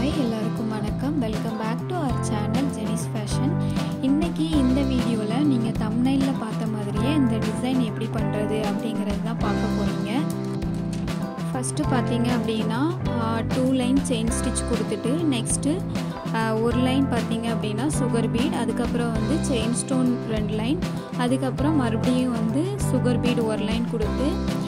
hi எல்லாருக்கும் வணக்கம் welcome back to our channel ஜெனிஸ் ஃபேஷன் இன்றைக்கி இந்த வீடியோவில் நீங்கள் தம்னைலில் பார்த்த மாதிரியே இந்த டிசைன் எப்படி பண்ணுறது அப்படிங்கிறது தான் பார்க்க போகிறீங்க ஃபஸ்ட்டு பார்த்தீங்க அப்படின்னா டூ லைன் செயின் ஸ்டிச் கொடுத்துட்டு நெக்ஸ்ட்டு ஒரு லைன் பார்த்தீங்க அப்படின்னா சுகர் பீட் அதுக்கப்புறம் வந்து செயின் ஸ்டோன் ரெண்டு லைன் அதுக்கப்புறம் மறுபடியும் வந்து சுகர் பீட் ஒரு லைன் கொடுத்து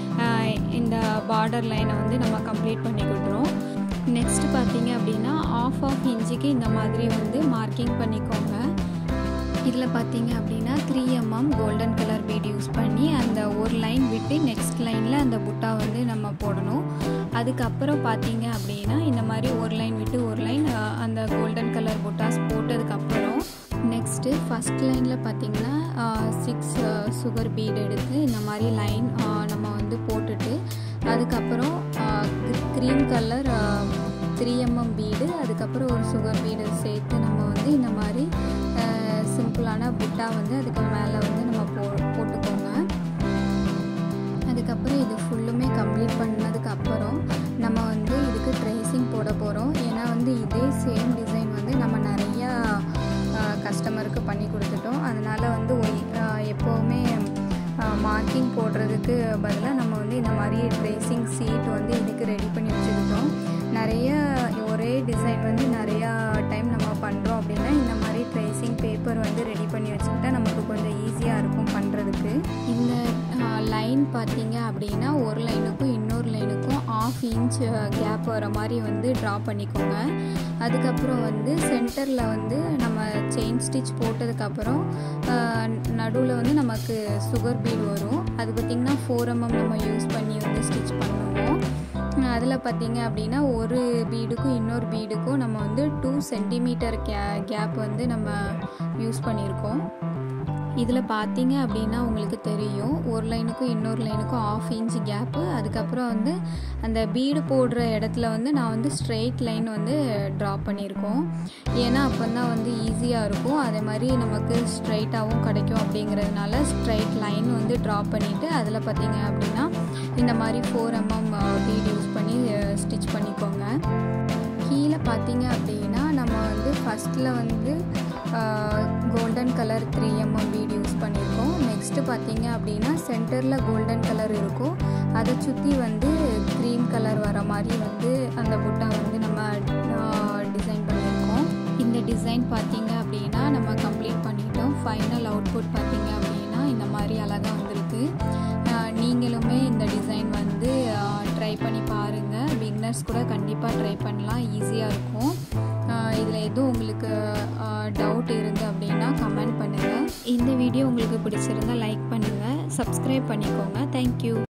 இந்த பார்டர் லைனை வந்து நம்ம கம்ப்ளீட் பண்ணி கொடுத்துரும் நெக்ஸ்ட் பார்த்தீங்க அப்படின்னா ஆஃப் ஆஃப் இன்ச்சுக்கு இந்த மாதிரி வந்து மார்க்கிங் பண்ணிக்கோங்க இதில் பார்த்தீங்க அப்படின்னா three MM golden colour bead use பண்ணி அந்த ஒரு லைன் விட்டு நெக்ஸ்ட் லைனில் அந்த புட்டா வந்து நம்ம போடணும் அதுக்கப்புறம் பார்த்தீங்க அப்படின்னா இந்த மாதிரி ஒரு லைன் விட்டு ஒரு லைன் அந்த கோல்டன் கலர் புட்டாஸ் போட்டதுக்கப்புறம் நெக்ஸ்ட்டு ஃபஸ்ட் லைனில் பார்த்தீங்கன்னா சிக்ஸ் சுகர் பீட் எடுத்து இந்த மாதிரி லைன் நம்ம வந்து போட்டுட்டு அதுக்கப்புறம் green colour three MM bead அதுக்கப்புறம் ஒரு சுகர் பீடு சேர்த்து நம்ம வந்து இந்த மாதிரி சிம்பிளான புட்டா வந்து அதுக்கு மேலே வந்து நம்ம போ போட்டுக்கோங்க அதுக்கப்புறம் இது ஃபுல்லுமே கம்ப்ளீட் பண்ணதுக்கப்புறம் நம்ம வந்து இதுக்கு ட்ரேசிங் போட போகிறோம் ஏன்னா வந்து இதே சேம் டிசைன் வந்து நம்ம நிறையா கஸ்டமருக்கு பண்ணி கொடுத்துட்டோம் அதனால் வந்து எப்போவுமே மார்க்கிங் போடுறதுக்கு பதிலாக நம்ம வந்து இந்த மாதிரி ட்ரேசிங் சீட் வந்து இதுக்கு ரெடி பண்ணி வச்சுக்கிட்டோம் நிறைய ஒரே டிசைன் வந்து நிறையா டைம் நம்ம பண்ணுறோம் அப்படின்னா இந்த மாதிரி ட்ரேசிங் பேப்பர் வந்து ரெடி பண்ணி வச்சுக்கிட்டா நமக்கு கொஞ்சம் ஈஸியாக இருக்கும் பண்ணுறதுக்கு இந்த லைன் பார்த்தீங்க அப்படின்னா ஒரு லைனுக்கும் இன்னொரு லைனுக்கும் ஆஃப் இன்ச் கேப் வர மாதிரி வந்து ட்ரா பண்ணிக்கோங்க அதுக்கப்புறம் வந்து சென்டரில் வந்து நம்ம செயின் ஸ்டிச் போட்டதுக்கப்புறம் நடுவில் வந்து நமக்கு சுகர் பீட் வரும் அது பார்த்திங்கன்னா ஃபோர் எம்எம் நம்ம யூஸ் பண்ணி வந்து ஸ்டிச் பண்ணுவோம் அதில் பார்த்தீங்க அப்படின்னா ஒரு பீடுக்கும் இன்னொரு பீடுக்கும் நம்ம வந்து டூ சென்டிமீட்டர் கே கேப் வந்து நம்ம யூஸ் பண்ணியிருக்கோம் இதில் பார்த்தீங்க அப்படின்னா உங்களுக்கு தெரியும் ஒரு லைனுக்கும் இன்னொரு லைனுக்கும் ஆஃப் இன்ச் கேப்பு அதுக்கப்புறம் வந்து அந்த பீடு போடுற இடத்துல வந்து நான் வந்து ஸ்ட்ரெயிட் லைன் வந்து ட்ரா பண்ணியிருக்கோம் ஏன்னா அப்போ தான் வந்து ஈஸியாக இருக்கும் அதே மாதிரி நமக்கு ஸ்ட்ரைட்டாகவும் கிடைக்கும் அப்படிங்கிறதுனால ஸ்ட்ரைட் லைன் வந்து ட்ரா பண்ணிவிட்டு அதில் பார்த்தீங்க அப்படின்னா இந்த மாதிரி ஃபோர் எம்எம் பீடு யூஸ் பண்ணி ஸ்டிச் பண்ணிக்கோங்க கீழே பார்த்தீங்க அப்படின்னா நம்ம வந்து ஃபஸ்ட்டில் வந்து golden colour three MM bead use பண்ணியிருக்கோம் நெக்ஸ்ட்டு பார்த்தீங்க அப்படின்னா சென்டரில் கோல்டன் கலர் இருக்கும் அதை சுற்றி வந்து க்ரீன் கலர் வர மாதிரி வந்து அந்த புட்டா வந்து நம்ம டிசைன் பண்ணியிருக்கோம் இந்த டிசைன் பார்த்தீங்க அப்படின்னா நம்ம கம்ப்ளீட் பண்ணிட்டோம் ஃபைனல் அவுட்புட் பார்த்தீங்க அப்படின்னா இந்த மாதிரி அழகாக வந்திருக்கு நீங்களுமே இந்த டிசைன் வந்து ட்ரை பண்ணி பாருங்கள் பிக்னர்ஸ் கூட கண்டிப்பாக ட்ரை பண்ணலாம் ஈஸியாக இருக்கும் இதில் எதுவும் உங்களுக்கு டவுட் இருந்து அப்படின்னா கமெண்ட் பண்ணுங்கள் இந்த வீடியோ உங்களுக்கு பிடிச்சிருந்தா லைக் பண்ணுங்கள் சப்ஸ்கிரைப் பண்ணிக்கோங்க தேங்க்யூ